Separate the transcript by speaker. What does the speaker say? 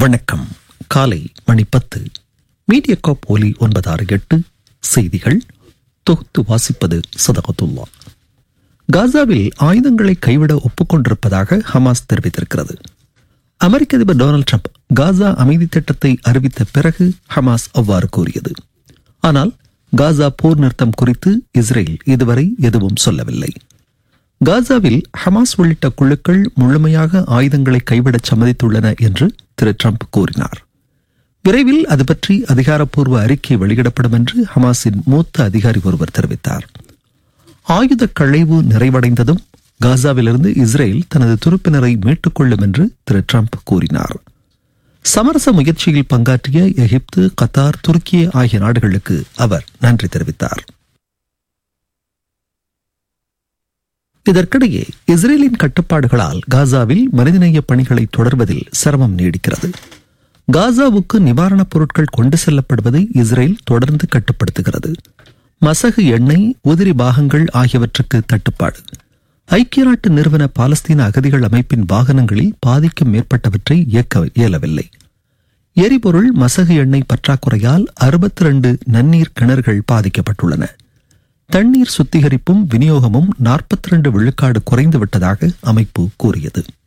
Speaker 1: வணக்கம் காலை மணி பத்து மீடியகாப் ஒலி ஒன்பதாறு எட்டு செய்திகள் தொகுத்து வாசிப்பது சதகத்துல்லா காசாவில் ஆயுதங்களை கைவிட ஒப்புக்கொண்டிருப்பதாக ஹமாஸ் தெரிவித்திருக்கிறது அமெரிக்க அதிபர் டொனால்டு ட்ரம்ப் காசா அமைதி திட்டத்தை அறிவித்த பிறகு ஹமாஸ் அவ்வாறு கூறியது ஆனால் காசா போர் நிறுத்தம் குறித்து இஸ்ரேல் இதுவரை எதுவும் சொல்லவில்லை காசாவில் ஹமாஸ் உள்ளிட்ட குழுக்கள் முழுமையாக ஆயுதங்களை கைவிடச் சம்மதித்துள்ளன என்று திரு ட்ரம்ப் கூறினார் விரைவில் அது பற்றி அதிகாரப்பூர்வ அறிக்கை வெளியிடப்படும் என்று ஹமாஸின் மூத்த அதிகாரி ஒருவர் தெரிவித்தார் ஆயுத களைவு நிறைவடைந்ததும் காசாவிலிருந்து இஸ்ரேல் தனது துருப்பினரை மீட்டுக் கொள்ளும் என்று திரு ட்ரம்ப் கூறினார் சமரச முயற்சியில் பங்காற்றிய எகிப்து கத்தார் துருக்கி ஆகிய நாடுகளுக்கு அவர் நன்றி தெரிவித்தார் இதற்கிடையே இஸ்ரேலின் கட்டுப்பாடுகளால் காசாவில் மனிதநேய பணிகளை தொடர்வதில் சிரமம் நீடிக்கிறது காசாவுக்கு நிவாரணப் பொருட்கள் கொண்டு செல்லப்படுவதை இஸ்ரேல் தொடர்ந்து கட்டுப்படுத்துகிறது மசகு எண்ணெய் உதிரி பாகங்கள் ஆகியவற்றுக்கு தட்டுப்பாடு ஐக்கிய நாட்டு நிறுவன பாலஸ்தீன அகதிகள் அமைப்பின் வாகனங்களில் பாதிக்கும் மேற்பட்டவற்றை இயக்க இயலவில்லை எரிபொருள் மசகு எண்ணெய் பற்றாக்குறையால் அறுபத்தி ரெண்டு நன்னீர் கிணறுகள் பாதிக்கப்பட்டுள்ளன தண்ணீர் சுத்திகரிப்பும் விநியோகமும் நாற்பத்தி ரெண்டு விழுக்காடு குறைந்து விட்டதாக அமைப்பு கூறியது